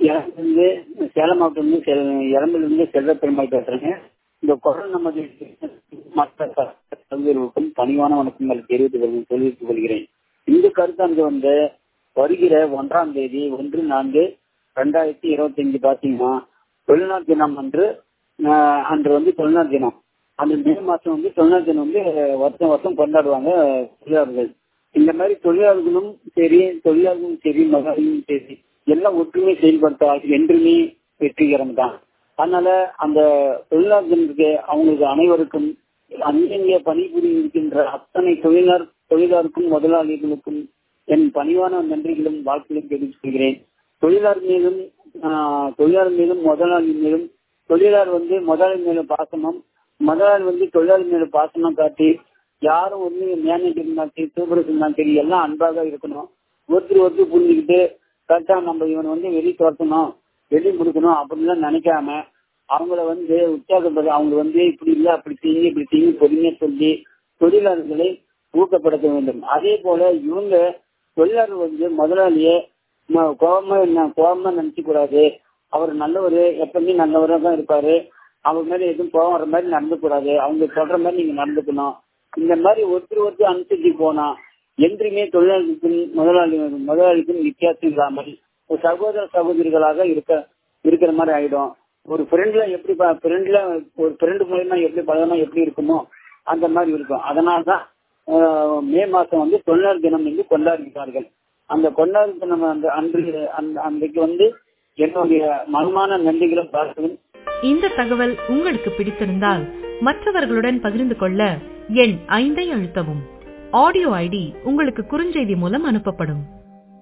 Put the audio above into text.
இருந்து சேலம் மாவட்டம் இளம்பிலிருந்து செல்வ பெருமாள் பேசுறேங்க இந்த குரல் நமது மற்ற கவிஞர்களுக்கும் பணிவான வணக்கங்கள் தெரிவித்து தெரிவித்துக் கொள்கிறேன் இந்த கருத்தானது வந்து வருகிற ஒன்றாம் தேதி ஒன்று நான்கு ரெண்டாயிரத்தி இருபத்தி அஞ்சு பாத்தீங்கன்னா தொழில்நாள் தினம் அன்று அன்று வந்து தொழில்நாள் தினம் அந்த மே மாசம் வந்து தொழில்நாள் தினம் வந்து வருஷம் வருஷம் கொண்டாடுவாங்க தொழிலாளர்கள் இந்த மாதிரி தொழிலாளர்களும் சரி தொழிலாளர்களும் சரி மகளிரும் சரி எல்லாம் ஒற்றுமை செயல்படுத்தால் என்றுமே வெற்றிகரம் தான் அதனால அந்த தொழிலாளர்களுக்கு அவங்களுக்கு அனைவருக்கும் அங்கங்கே பணிபுரிகின்ற அத்தனை தொழிலாளர் தொழிலாளருக்கும் முதலாளிகளுக்கும் என் பணிவான நன்றிகளும் வாழ்க்கையும் தெரிவித்துக் கொள்கிறேன் தொழிலாளர் மீதும் தொழிலாளர் மீதும் முதலாளி மீதும் தொழிலாளர் வந்து முதலாளி மேலும் பாசனம் முதலாளி வந்து தொழிலாளி மேலும் பாசனம் காட்டி யாரும் வந்து மேனேஜர் இருந்தாலும் சரி சூப்பர் இருந்தாலும் சரி எல்லாம் அன்பாக இருக்கணும் ஒருத்தர் ஒருத்தர் புரிஞ்சுக்கிட்டு கரெக்டா நம்ம இவன் வந்து வெளியே துரத்தணும் வெளியே கொடுக்கணும் அப்படின்லாம் நினைக்காம அவங்கள வந்து உற்சாகப்பட அவங்க வந்து இப்படி இல்லை அப்படி செய்யுங்க இப்படி செய்யுங்க பொறுமையா சொல்லி தொழிலாளர்களை ஊக்கப்படுத்த வேண்டும் அதே போல இவங்க தொழிலாளர் வந்து முதலாளியே கோபமா என்ன கோபமா நினைக்க கூடாது அவர் நல்லவர் எப்பவுமே நல்லவராக தான் இருப்பாரு அவர் மேல எதுவும் கோபம் வர மாதிரி நடந்து கூடாது அவங்க சொல்ற மாதிரி நீங்க நடந்துக்கணும் இந்த மாதிரி ஒருத்தர் ஒருத்தர் அனுசரிச்சு போனா என்றுமே தொழிலாளிக்கும் முதலாளி முதலாளிக்கும் வித்தியாசம் இல்லாமல் ஒரு சகோதர சகோதரிகளாக இருக்க இருக்கிற மாதிரி ஆயிடும் ஒரு ஃப்ரெண்ட்ல எப்படி ஃப்ரெண்ட்ல ஒரு ஃப்ரெண்டு மூலயமா எப்படி பழகமா எப்படி இருக்குமோ அந்த மாதிரி இருக்கும் அதனால்தான் மே மாசம் வந்து தொழிலாளர் தினம் என்று கொண்டாடுகிறார்கள் அந்த கொண்டாடு தினம் அந்த அன்று அந்த அன்றைக்கு வந்து என்னுடைய மனமான நன்றிகளும் பார்க்கிறேன் இந்த தகவல் உங்களுக்கு பிடித்திருந்தால் மற்றவர்களுடன் பகிர்ந்து கொள்ள எண் ஐந்தை அழுத்தவும் ஆடியோ ஐடி உங்களுக்கு குறுஞ்செய்தி மூலம் அனுப்பப்படும்